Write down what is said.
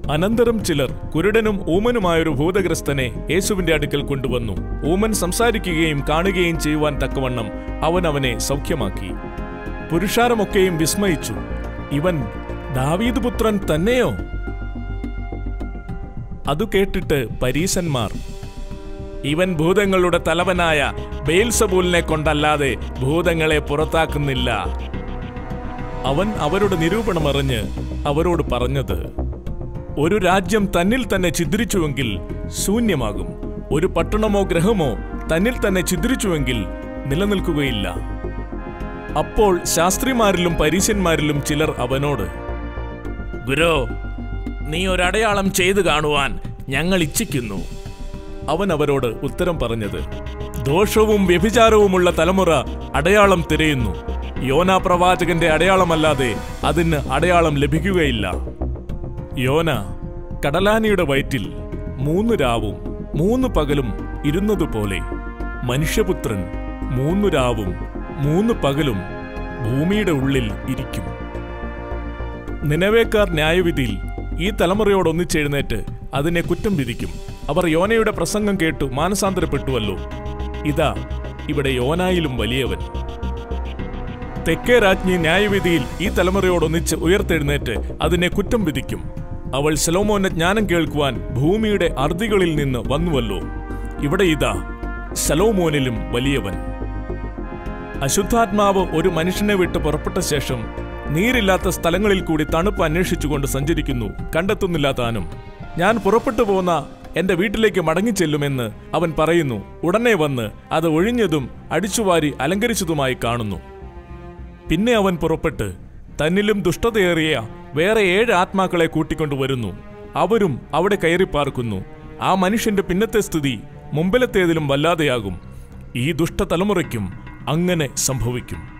അനന്തരം ചിലർ കുരുടനും ഊമനുമായൊരു ഭൂതഗ്രസ്തനെ യേശുവിന്റെ അടുക്കൽ കൊണ്ടുവന്നു ഊമൻ സംസാരിക്കുകയും കാണുകയും ചെയ്യുവാൻ തക്കവണ്ണം അവൻ അവനെ സൗഖ്യമാക്കി പുരുഷാരമൊക്കെയും വിസ്മയിച്ചു ഇവൻ ദാവീദ് പുത്രൻ തന്നെയോ അതു കേട്ടിട്ട് പരീശന്മാർ ഇവൻ ഭൂതങ്ങളുടെ തലവനായ ബെയിൽസബൂലിനെ കൊണ്ടല്ലാതെ ഭൂതങ്ങളെ പുറത്താക്കുന്നില്ല അവൻ അവരുടെ നിരൂപണമറിഞ്ഞ് അവരോട് പറഞ്ഞത് ഒരു രാജ്യം തന്നിൽ തന്നെ ഛിദ്രിച്ചുവെങ്കിൽ ശൂന്യമാകും ഒരു പട്ടണമോ ഗ്രഹമോ തന്നിൽ തന്നെ ഛിദ്രിച്ചുവെങ്കിൽ നിലനിൽക്കുകയില്ല അപ്പോൾ ശാസ്ത്രിമാരിലും പരീശന്മാരിലും ചിലർ അവനോട് ഗുരോ നീ ഒരടയാളം ചെയ്തു കാണുവാൻ ഞങ്ങൾ ഇച്ഛിക്കുന്നു അവൻ അവരോട് ഉത്തരം പറഞ്ഞത് ദോഷവും വ്യഭിചാരവുമുള്ള തലമുറ അടയാളം തിരയുന്നു യോന പ്രവാചകന്റെ അടയാളമല്ലാതെ അതിന് അടയാളം ലഭിക്കുകയില്ല യോന കടലാനിയുടെ വയറ്റിൽ മൂന്ന് രാവും മൂന്ന് പകലും ഇരുന്നതുപോലെ മനുഷ്യപുത്രൻ മൂന്ന് രാവും മൂന്ന് പകലും ഭൂമിയുടെ ഉള്ളിൽ ഇരിക്കും നിലവേക്കാർ ന്യായവിധിയിൽ ഈ തലമുറയോട് ഒന്നിച്ചെഴുന്നേറ്റ് അതിനെ കുറ്റം വിധിക്കും അവർ യോനയുടെ പ്രസംഗം കേട്ടു മാനസാന്തരപ്പെട്ടുവല്ലോ ഇതാ ഇവിടെ യോനായിലും വലിയവൻ തെക്കേ രാജ്ഞി ന്യായവിധിയിൽ ഈ തലമുറയോടൊന്നിച്ച് ഉയർത്തെഴുന്നേറ്റ് അതിനെ കുറ്റം വിധിക്കും അവൾ ശലോമോന്റെ ജ്ഞാനം കേൾക്കുവാൻ ഭൂമിയുടെ അർദികളിൽ നിന്ന് വന്നുവല്ലോ ഇവിടെ ഇതാ ശലോമോനിലും വലിയവൻ അശുദ്ധാത്മാവ് ഒരു മനുഷ്യനെ വിട്ട് പുറപ്പെട്ട ശേഷം നീരില്ലാത്ത സ്ഥലങ്ങളിൽ കൂടി തണുപ്പ് അന്വേഷിച്ചുകൊണ്ട് സഞ്ചരിക്കുന്നു കണ്ടെത്തുന്നില്ല താനും ഞാൻ പുറപ്പെട്ടു പോന്ന എന്റെ വീട്ടിലേക്ക് മടങ്ങിച്ചെല്ലുമെന്ന് അവൻ പറയുന്നു ഉടനെ വന്ന് അത് ഒഴിഞ്ഞതും അടിച്ചുവാരി അലങ്കരിച്ചതുമായി കാണുന്നു പിന്നെ അവൻ പുറപ്പെട്ട് തന്നിലും ദുഷ്ടതയേറിയ വേറെ ഏഴ് ആത്മാക്കളെ കൂട്ടിക്കൊണ്ടുവരുന്നു അവരും അവിടെ കയറി പാർക്കുന്നു ആ മനുഷ്യന്റെ പിന്നത്തെ സ്ഥിതി മുമ്പിലത്തേതിലും വല്ലാതെയാകും ഈ ദുഷ്ടതലമുറയ്ക്കും അങ്ങനെ സംഭവിക്കും